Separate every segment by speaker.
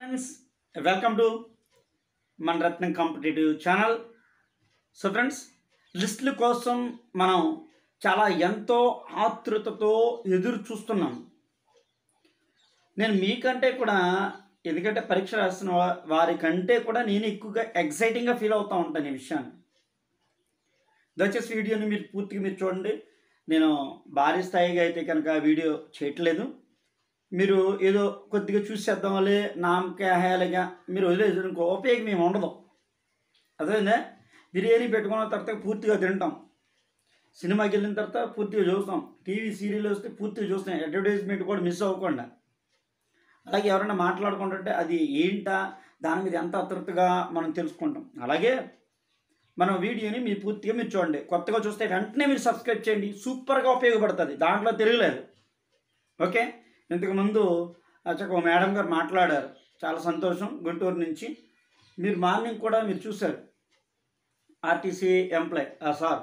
Speaker 1: friends welcome to మన Ratnam competitive channel so friends లిస్టుల కోసం మనం చాలా ఎంతో ఆతృతతో ఎదురు చూస్తున్నాం నేను మీకంటే కూడా ఎందుకంటే పరీక్ష రాసిన వా- వారికంటే కూడా నేను ఎక్కువగా ఎగ్జైటింగ్గా ఫీల్ అవుతూ ఉంటాను ఈ విషయాన్ని దయచేసి వీడియోని మీరు పూర్తిగా మీరు చూడండి నేను భారీ స్థాయిగా అయితే కనుక వీడియో చేయట్లేదు మీరు ఏదో కొద్దిగా చూసేద్దాం వల్లే నామకేహాలుగా మీరు వదిలేదు ఇంకో ఉపయోగం ఏమి ఉండదు అదేందా బిర్యానీ పెట్టుకున్న తర్వాత పూర్తిగా తింటాం సినిమాకి వెళ్ళిన తర్వాత పూర్తిగా చూస్తాం టీవీ సీరియల్ వస్తే పూర్తిగా చూస్తాం అడ్వర్టైజ్మెంట్ కూడా మిస్ అవ్వకుండా అలాగే ఎవరైనా మాట్లాడుకుంటుంటే అది ఏంటా దాని మీద ఎంత అతృప్తిగా మనం తెలుసుకుంటాం అలాగే మన వీడియోని మీరు పూర్తిగా మీరు చూడండి కొత్తగా చూస్తే వెంటనే మీరు సబ్స్క్రైబ్ చేయండి సూపర్గా ఉపయోగపడుతుంది దాంట్లో తిరగలేదు ఓకే ఇంతకుముందు అచ్చక ఓ మేడం గారు మాట్లాడారు చాలా సంతోషం గుంటూరు నుంచి మీరు మార్నింగ్ కూడా మీరు చూశారు ఆర్టీసీ ఎంప్లాయ్ ఆ సార్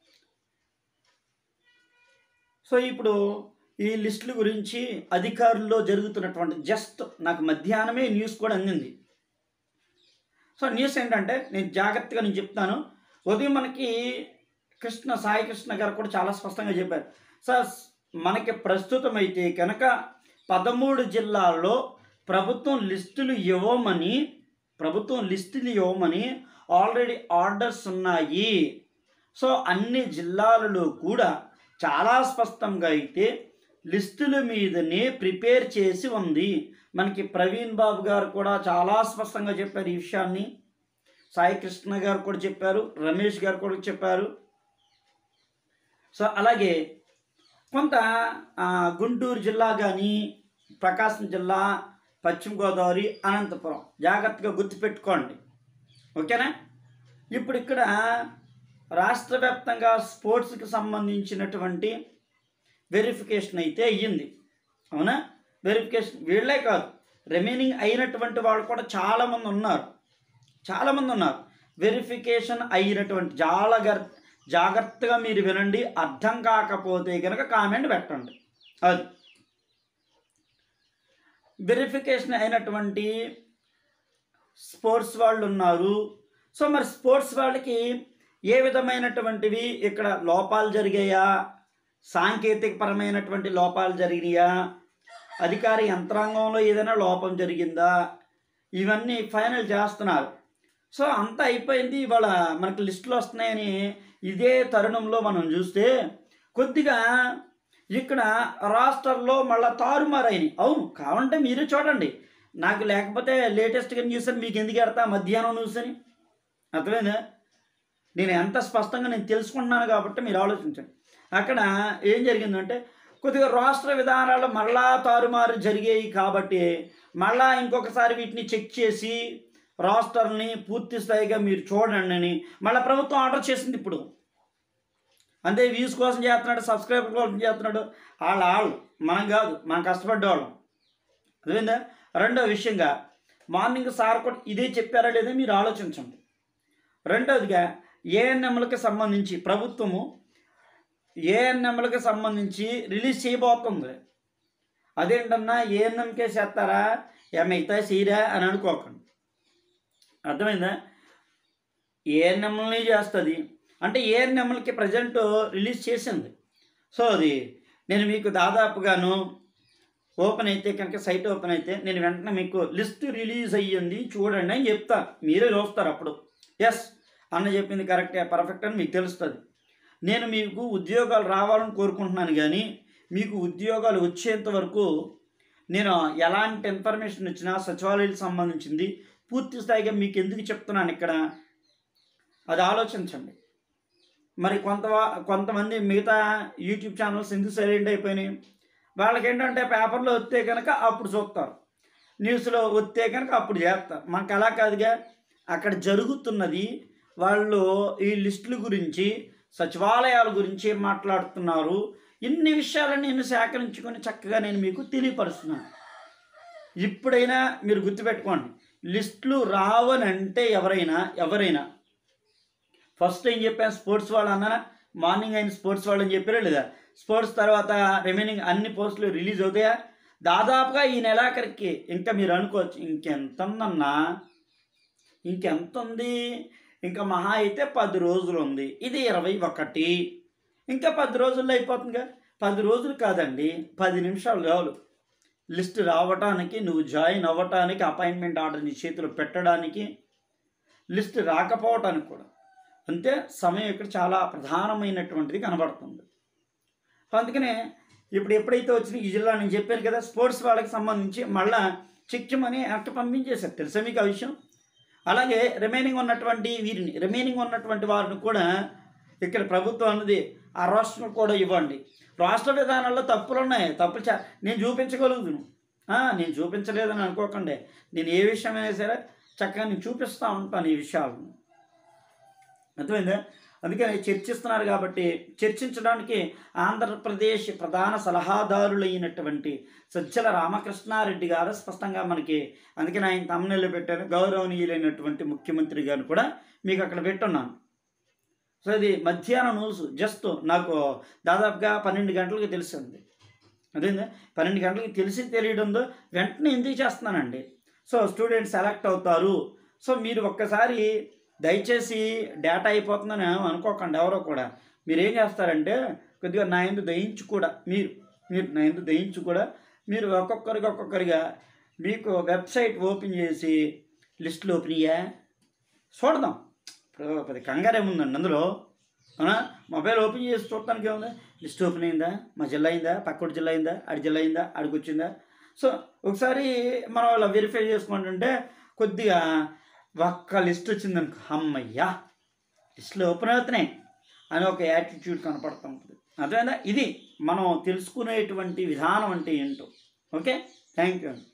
Speaker 1: సో ఇప్పుడు ఈ లిస్టుల గురించి అధికారుల్లో జరుగుతున్నటువంటి జస్ట్ నాకు మధ్యాహ్నమే న్యూస్ కూడా అందింది సో న్యూస్ ఏంటంటే నేను జాగ్రత్తగా నేను చెప్తాను ఉదయం మనకి కృష్ణ సాయి కృష్ణ గారు కూడా చాలా స్పష్టంగా చెప్పారు సార్ మనకి ప్రస్తుతం అయితే కనుక పదమూడు జిల్లాల్లో ప్రభుత్వం లిస్టులు ఇవ్వమని ప్రభుత్వం లిస్టులు ఇవ్వమని ఆల్రెడీ ఆర్డర్స్ ఉన్నాయి సో అన్ని జిల్లాలలో కూడా చాలా స్పష్టంగా అయితే లిస్టుల మీదనే ప్రిపేర్ చేసి ఉంది మనకి ప్రవీణ్ బాబు గారు కూడా చాలా స్పష్టంగా చెప్పారు ఈ విషయాన్ని సాయి కృష్ణ గారు కూడా చెప్పారు రమేష్ గారు కూడా చెప్పారు సో అలాగే కొంత ఆ, గుంటూరు జిల్లా కానీ ప్రకాశం జిల్లా పశ్చిమ గోదావరి అనంతపురం జాగ్రత్తగా గుర్తుపెట్టుకోండి ఓకేనా ఇప్పుడు ఇక్కడ రాష్ట్ర వ్యాప్తంగా స్పోర్ట్స్కి సంబంధించినటువంటి వెరిఫికేషన్ అయితే అయ్యింది అవునా వెరిఫికేషన్ వీళ్ళే కాదు రిమైనింగ్ అయినటువంటి వాళ్ళు కూడా చాలామంది ఉన్నారు చాలామంది ఉన్నారు వెరిఫికేషన్ అయినటువంటి జాగ్ర జాగ్రత్తగా మీరు వినండి అర్థం కాకపోతే కనుక కామెంట్ పెట్టండి అది వెరిఫికేషన్ అయినటువంటి స్పోర్ట్స్ వాళ్ళు ఉన్నారు సో మరి స్పోర్ట్స్ వాళ్ళకి ఏ విధమైనటువంటివి ఇక్కడ లోపాలు జరిగాయా సాంకేతికపరమైనటువంటి లోపాలు జరిగినాయా అధికార యంత్రాంగంలో ఏదైనా లోపం జరిగిందా ఇవన్నీ ఫైనల్ చేస్తున్నారు సో అంతా అయిపోయింది ఇవాళ మనకి లిస్టులు వస్తున్నాయని ఇదే తరుణంలో మనం చూస్తే కొద్దిగా ఇక్కడ రాష్ట్రంలో మళ్ళీ తారుమారైనవి అవును కావాలంటే మీరే చూడండి నాకు లేకపోతే లేటెస్ట్గా న్యూస్ అని మీకు ఎందుకు ఎడతా మధ్యాహ్నం న్యూస్ అని అర్థమైందా నేను ఎంత స్పష్టంగా నేను తెలుసుకుంటున్నాను కాబట్టి మీరు ఆలోచించండి అక్కడ ఏం జరిగిందంటే కొద్దిగా రాష్ట్ర విధానాలు మళ్ళా తారుమారు జరిగాయి కాబట్టి మళ్ళా ఇంకొకసారి వీటిని చెక్ చేసి రాష్ట్రాలని పూర్తి స్థాయిగా మీరు చూడండి అని మళ్ళీ ప్రభుత్వం ఆర్డర్ చేసింది ఇప్పుడు అంతే వ్యూస్ కోసం చేస్తున్నాడు సబ్స్క్రైబర్ కోసం చేస్తున్నాడు వాళ్ళ వాళ్ళు మనం కాదు మనం కష్టపడ్డవాళ్ళం అదేందా రెండో విషయంగా మార్నింగ్ సార్ కూడా ఇదే చెప్పారా లేదా మీరు ఆలోచించండి రెండవదిగా ఏఎన్ఎంలకు సంబంధించి ప్రభుత్వము ఏఎన్ఎంలకు సంబంధించి రిలీజ్ చేయబోతుంది అదేంటన్నా ఏఎన్ఎంకే చేస్తారా ఏ మిగతా సీరా అని అనుకోకండి అర్థమైందా ఏఎన్ఎంని చేస్తుంది అంటే ఏఎన్ఎంలకి ప్రజెంట్ రిలీజ్ చేసింది సో అది నేను మీకు దాదాపుగాను ఓపెన్ అయితే కనుక సైట్ ఓపెన్ అయితే నేను వెంటనే మీకు లిస్ట్ రిలీజ్ అయ్యింది చూడండి అని చెప్తా మీరే చూస్తారు అప్పుడు ఎస్ అన్న చెప్పింది కరెక్టే పర్ఫెక్ట్ అని మీకు తెలుస్తుంది నేను మీకు ఉద్యోగాలు రావాలని కోరుకుంటున్నాను కానీ మీకు ఉద్యోగాలు వచ్చేంత వరకు నేను ఎలాంటి ఇన్ఫర్మేషన్ ఇచ్చినా సచివాలయాలకు సంబంధించింది పూర్తి స్థాయిగా మీకు ఎందుకు చెప్తున్నాను ఇక్కడ అది ఆలోచించండి మరి కొంత కొంతమంది మిగతా యూట్యూబ్ ఛానల్స్ ఎందుకు సైలెంట్ అయిపోయినాయి వాళ్ళకి ఏంటంటే పేపర్లో వస్తే కనుక అప్పుడు చూస్తారు న్యూస్లో వస్తే కనుక అప్పుడు చేస్తారు మనకు అలా కాదుగా అక్కడ జరుగుతున్నది వాళ్ళు ఈ లిస్టుల గురించి సచివాలయాల గురించి ఏం మాట్లాడుతున్నారు ఇన్ని విషయాలను నేను సేకరించుకొని చక్కగా నేను మీకు తెలియపరుస్తున్నాను ఇప్పుడైనా మీరు గుర్తుపెట్టుకోండి లిస్టులు రావనంటే ఎవరైనా ఎవరైనా ఫస్ట్ ఏం చెప్పాను స్పోర్ట్స్ వాళ్ళు అన్నా మార్నింగ్ అయిన స్పోర్ట్స్ వాళ్ళు అని చెప్పారా లేదా స్పోర్ట్స్ తర్వాత రిమైనింగ్ అన్ని పోస్టులు రిలీజ్ అవుతాయా దాదాపుగా ఈ నెలాఖరికి ఇంకా మీరు అనుకోవచ్చు ఇంకెంత ఉందన్నా ఇంకెంత ఉంది ఇంకా మహా అయితే పది రోజులు ఉంది ఇది ఇరవై ఒకటి ఇంకా పది రోజుల్లో అయిపోతుందిగా పది రోజులు కాదండి పది నిమిషాలు చాలు లిస్ట్ రావటానికి నువ్వు జాయిన్ అవ్వటానికి అపాయింట్మెంట్ ఆర్డర్ నీ చేతిలో పెట్టడానికి లిస్ట్ రాకపోవటానికి కూడా అంతే సమయం ఇక్కడ చాలా ప్రధానమైనటువంటిది కనబడుతుంది అందుకనే ఇప్పుడు ఎప్పుడైతే వచ్చిన ఈ జిల్లా నేను చెప్పాను కదా స్పోర్ట్స్ వాళ్ళకి సంబంధించి మళ్ళా చెక్ చేయమని యాక్ట్ పంపించేశారు తెలుసా మీకు ఆ విషయం అలాగే రిమైనింగ్ ఉన్నటువంటి వీరిని రిమైనింగ్ ఉన్నటువంటి వారిని కూడా ఇక్కడ ప్రభుత్వం అన్నది ఆ రాష్ట్రం కూడా ఇవ్వండి రాష్ట్ర విధానాల్లో తప్పులు ఉన్నాయి తప్పులు చా నేను చూపించగలుగుతాను ఆ, నేను చూపించలేదని అనుకోకండి నేను ఏ విషయమైనా సరే చక్కగా నేను చూపిస్తూ ఉంటాను ఈ విషయాలను అర్థమైందా అందుకని చర్చిస్తున్నారు కాబట్టి చర్చించడానికి ఆంధ్రప్రదేశ్ ప్రధాన సలహాదారులైనటువంటి సజ్జల రామకృష్ణారెడ్డి గారు స్పష్టంగా మనకి అందుకని ఆయన తమ్ముళ్ళు పెట్టారు గౌరవనీయులైనటువంటి ముఖ్యమంత్రి గారిని కూడా మీకు అక్కడ పెట్టున్నాను సో ఇది మధ్యాహ్నం న్యూస్ జస్ట్ నాకు దాదాపుగా పన్నెండు గంటలకు తెలిసింది అదేందా పన్నెండు గంటలకి తెలిసి తెలియడంతో వెంటనే ఎందుకు చేస్తున్నానండి సో స్టూడెంట్స్ సెలెక్ట్ అవుతారు సో మీరు ఒక్కసారి దయచేసి డేటా అయిపోతుందని అనుకోకండి ఎవరో కూడా మీరు ఏం చేస్తారంటే కొద్దిగా నా ఎందు దయించి కూడా మీరు మీరు నా ఎందు దయించి కూడా మీరు ఒక్కొక్కరికి ఒక్కొక్కరిగా మీకు వెబ్సైట్ ఓపెన్ చేసి లిస్టులు ఓపెన్ అయ్యా చూడదాం ఇప్పుడు పెద్ద కంగారు ఏముందండి అందులో అవునా మొబైల్ ఓపెన్ చేసి చూడటానికి ఏముంది లిస్ట్ ఓపెన్ అయిందా మా జిల్లా అయిందా పక్కడి జిల్లా అయిందా ఆడి జిల్లా అయిందా ఆడికి వచ్చిందా సో ఒకసారి మనం అలా వెరిఫై చేసుకుంటుంటే కొద్దిగా ఒక్క లిస్ట్ వచ్చిందనుకో అమ్మయ్యా లిస్టులు ఓపెన్ అవుతున్నాయి అని ఒక యాటిట్యూడ్ కనపడుతూ ఉంటుంది అర్థమైందా ఇది మనం తెలుసుకునేటువంటి విధానం అంటే ఏంటో ఓకే థ్యాంక్ యూ